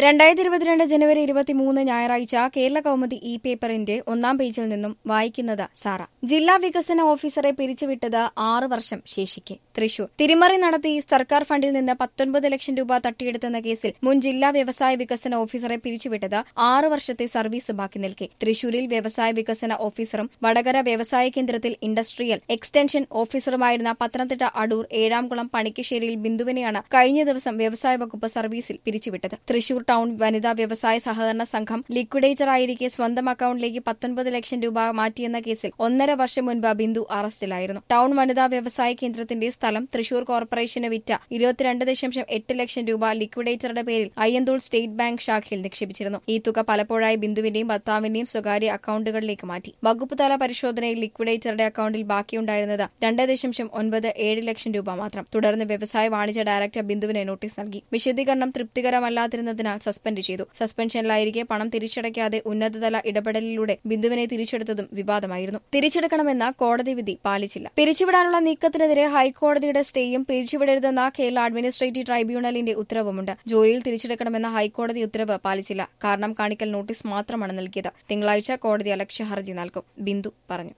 രണ്ടായിരത്തി ഇരുപത്തിരണ്ട് ജനുവരി ഇരുപത്തിമൂന്ന് ഞായറാഴ്ച കേരള കൗമുദി ഇ പേപ്പറിന്റെ ഒന്നാം പേജിൽ നിന്നും വായിക്കുന്നത് സാറ ജില്ലാ വികസന ഓഫീസറെ പിരിച്ചുവിട്ടത് ആറ് വർഷം ശേഷിക്കെ തൃശൂർ തിരിമറി നടത്തി സർക്കാർ ഫണ്ടിൽ നിന്ന് പത്തൊൻപത് ലക്ഷം രൂപ തട്ടിയെടുത്തെന്ന കേസിൽ മുൻ ജില്ലാ വ്യവസായ വികസന ഓഫീസറെ പിരിച്ചുവിട്ടത് ആറ് വർഷത്തെ സർവീസ് ബാക്കി നിൽക്കെ തൃശൂരിൽ വ്യവസായ വികസന ഓഫീസറും വടകര വ്യവസായ കേന്ദ്രത്തിൽ ഇൻഡസ്ട്രിയൽ എക്സ്റ്റൻഷൻ ഓഫീസറുമായിരുന്ന പത്തനംതിട്ട അടൂർ ഏഴാംകുളം പണിക്കശ്ശേരിയിൽ ബിന്ദുവിനെയാണ് കഴിഞ്ഞ ദിവസം വ്യവസായ വകുപ്പ് സർവീസിൽ പിരിച്ചുവിട്ടത് തൃശൂർ ടൌൺ വനിതാ വ്യവസായ സഹകരണ സംഘം ലിക്വിഡേറ്ററായിരിക്കെ സ്വന്തം അക്കൌണ്ടിലേക്ക് പത്തൊൻപത് ലക്ഷം രൂപ മാറ്റിയെന്ന കേസിൽ ഒന്നര വർഷം മുൻപ് ബിന്ദു അറസ്റ്റിലായിരുന്നു ടൌൺ വനിതാ വ്യവസായ കേന്ദ്രത്തിന്റെ സ്ഥലം തൃശൂർ കോർപ്പറേഷന് വിറ്റ ഇരുപത്തിരണ്ട് ദശാംശം എട്ട് ലക്ഷം രൂപ ലിക്വിഡേറ്ററുടെ പേരിൽ അയ്യന്തോൾ സ്റ്റേറ്റ് ബാങ്ക് ശാഖയിൽ നിക്ഷേപിച്ചിരുന്നു ഈ തുക പലപ്പോഴായി ബിന്ദുവിന്റെയും ഭർത്താവിന്റെയും സ്വകാര്യ അക്കൌണ്ടുകളിലേക്ക് മാറ്റി വകുപ്പ് തല പരിശോധനയിൽ ലിക്വിഡേറ്ററുടെ അക്കൌണ്ടിൽ ബാക്കിയുണ്ടായിരുന്നത് രണ്ട് ദശാംശം ഒൻപത് ഏഴ് ലക്ഷം രൂപ മാത്രം തുടർന്ന് വ്യവസായ വാണിജ്യ ഡയറക്ടർ ബിന്ദുവിന് നോട്ടീസ് നൽകി വിശദീകരണം തൃപ്തികരമല്ലാതിരുന്നതിനാൽ സസ്പെൻഡ് ചെയ്തു സസ്പെൻഷനിലായിരിക്കെ പണം തിരിച്ചടയ്ക്കാതെ ഉന്നതതല ഇടപെടലിലൂടെ ബിന്ദുവിനെ തിരിച്ചെടുത്തതും വിവാദമായിരുന്നു തിരിച്ചെടുക്കണമെന്ന കോടതി വിധി പാലിച്ചില്ല പിരിച്ചുവിടാനുള്ള നീക്കത്തിനെതിരെ ഹൈക്കോടതിയുടെ സ്റ്റേയും പിരിച്ചുവിടരുതെന്ന കേരള അഡ്മിനിസ്ട്രേറ്റീവ് ട്രൈബ്യൂണലിന്റെ ഉത്തരവുമുണ്ട് ജോലിയിൽ തിരിച്ചെടുക്കണമെന്ന ഹൈക്കോടതി ഉത്തരവ് പാലിച്ചില്ല കാരണം കാണിക്കൽ നോട്ടീസ് മാത്രമാണ് നൽകിയത് തിങ്കളാഴ്ച കോടതി അലക്ഷ്യ ഹർജി നൽകും ബിന്ദു പറഞ്ഞു